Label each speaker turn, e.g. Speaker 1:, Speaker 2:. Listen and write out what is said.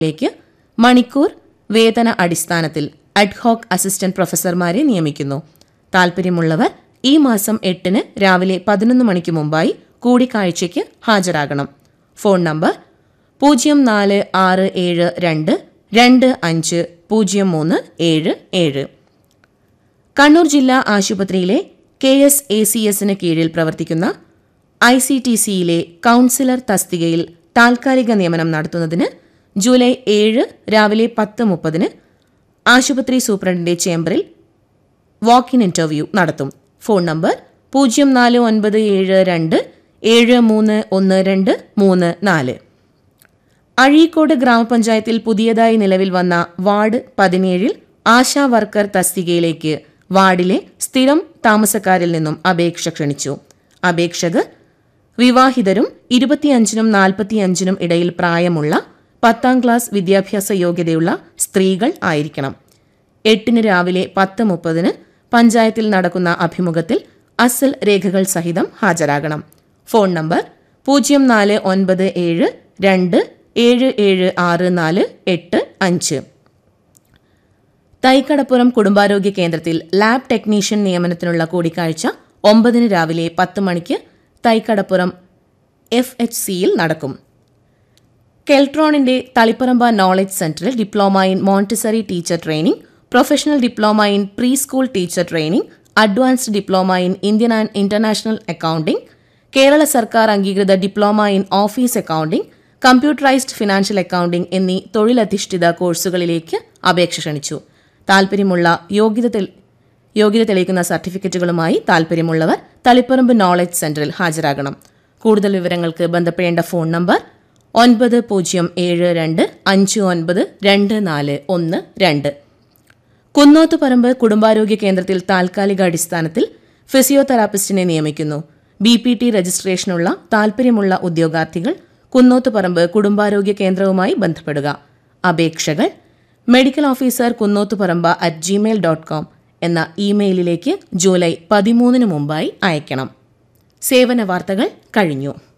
Speaker 1: ലേക്ക് മണിക്കൂർ വേതന അടിസ്ഥാനത്തിൽ അഡ്ഹോക് അസിസ്റ്റന്റ് പ്രൊഫസർമാരെ നിയമിക്കുന്നു താൽപ്പര്യമുള്ളവർ ഈ മാസം എട്ടിന് രാവിലെ പതിനൊന്ന് മണിക്ക് മുമ്പായി കൂടിക്കാഴ്ചയ്ക്ക് ഹാജരാകണം ഫോൺ നമ്പർ പൂജ്യം നാല് ആറ് ഏഴ് രണ്ട് രണ്ട് അഞ്ച് പൂജ്യം മൂന്ന് ഏഴ് ഏഴ് കണ്ണൂർ ജില്ലാ ആശുപത്രിയിലെ കെ എസ് എ സി എസിന് കീഴിൽ പ്രവർത്തിക്കുന്ന ഐ സി ടി സിയിലെ കൌൺസിലർ തസ്തികയിൽ താൽക്കാലിക നിയമനം നടത്തുന്നതിന് ജൂലൈ ഏഴ് രാവിലെ പത്ത് മുപ്പതിന് ആശുപത്രി സൂപ്രണ്ടിന്റെ ചേംബറിൽ വാക്ക് ഇൻ ഇന്റർവ്യൂ നടത്തും ഫോൺ നമ്പർ പൂജ്യം നാല് ഒൻപത് ഏഴ് രണ്ട് ഏഴ് മൂന്ന് ഒന്ന് രണ്ട് മൂന്ന് നാല് അഴീക്കോട് ഗ്രാമപഞ്ചായത്തിൽ പുതിയതായി നിലവിൽ വന്ന വാർഡ് പതിനേഴിൽ ആശാ വർക്കർ തസ്തികയിലേക്ക് വാർഡിലെ സ്ഥിരം താമസക്കാരിൽ നിന്നും അപേക്ഷ ക്ഷണിച്ചു അപേക്ഷകർ വിവാഹിതരും ഇരുപത്തിയഞ്ചിനും നാൽപ്പത്തിയഞ്ചിനും ഇടയിൽ പ്രായമുള്ള പത്താം ക്ലാസ് വിദ്യാഭ്യാസ യോഗ്യതയുള്ള സ്ത്രീകൾ ആയിരിക്കണം എട്ടിന് രാവിലെ പത്ത് മുപ്പതിന് പഞ്ചായത്തിൽ നടക്കുന്ന അഭിമുഖത്തിൽ അസൽ രേഖകൾ സഹിതം ഹാജരാകണം ഫോൺ നമ്പർ പൂജ്യം നാല് ഒൻപത് ഏഴ് രണ്ട് ഏഴ് ഏഴ് ആറ് നാല് എട്ട് അഞ്ച് തൈക്കടപ്പുറം കുടുംബാരോഗ്യ കേന്ദ്രത്തിൽ ലാബ് ടെക്നീഷ്യൻ നിയമനത്തിനുള്ള കൂടിക്കാഴ്ച ഒമ്പതിന് രാവിലെ പത്ത് മണിക്ക് തൈക്കടപ്പുറം എഫ് എച്ച് സിയിൽ നടക്കും കെൽട്രോണിന്റെ തളിപ്പറമ്പ നോളജ് സെന്ററിൽ diploma in Montessori teacher training professional diploma in preschool teacher training advanced diploma in Indian and international accounting Kerala സർക്കാർ അംഗീകൃത diploma in office accounting computerised financial accounting എന്നീ തൊഴിലധിഷ്ഠിത കോഴ്സുകളിലേക്ക് അപേക്ഷ ക്ഷണിച്ചു താൽപ്പര്യമുള്ള യോഗ്യത തെളി- യോഗ്യത തെളിയിക്കുന്ന സർട്ടിഫിക്കറ്റുകളുമായി താൽപ്പര്യമുള്ളവർ തളിപ്പറമ്പ് നോളജ് സെന്ററിൽ ഹാജരാകണം കൂടുതൽ വിവരങ്ങൾക്ക് ബന്ധപ്പെടേണ്ട ഫോൺ നമ്പർ ഒൻപത് പൂജ്യം ഏഴ് രണ്ട് അഞ്ച് ഒൻപത് രണ്ട് നാല് ഒന്ന് രണ്ട് കുന്നോത്തുപറമ്പ് കുടുംബാരോഗ്യ കേന്ദ്രത്തിൽ താൽക്കാലിക അടിസ്ഥാനത്തിൽ ഫിസിയോതെറാപ്പിസ്റ്റിനെ നിയമിക്കുന്നു ബി പി ടി രജിസ്ട്രേഷനുള്ള താൽപ്പര്യമുള്ള ഉദ്യോഗാർത്ഥികൾ കുന്നോത്തുപറമ്പ് കുടുംബാരോഗ്യ കേന്ദ്രവുമായി ബന്ധപ്പെടുക അപേക്ഷകൾ medical officer Kunnothuparamba at gmail dot com എന്ന ഇമെയിലിലേക്ക് ജൂലൈ പതിമൂന്നിന് മുമ്പായി അയക്കണം സേവന വാർത്തകൾ കഴിഞ്ഞു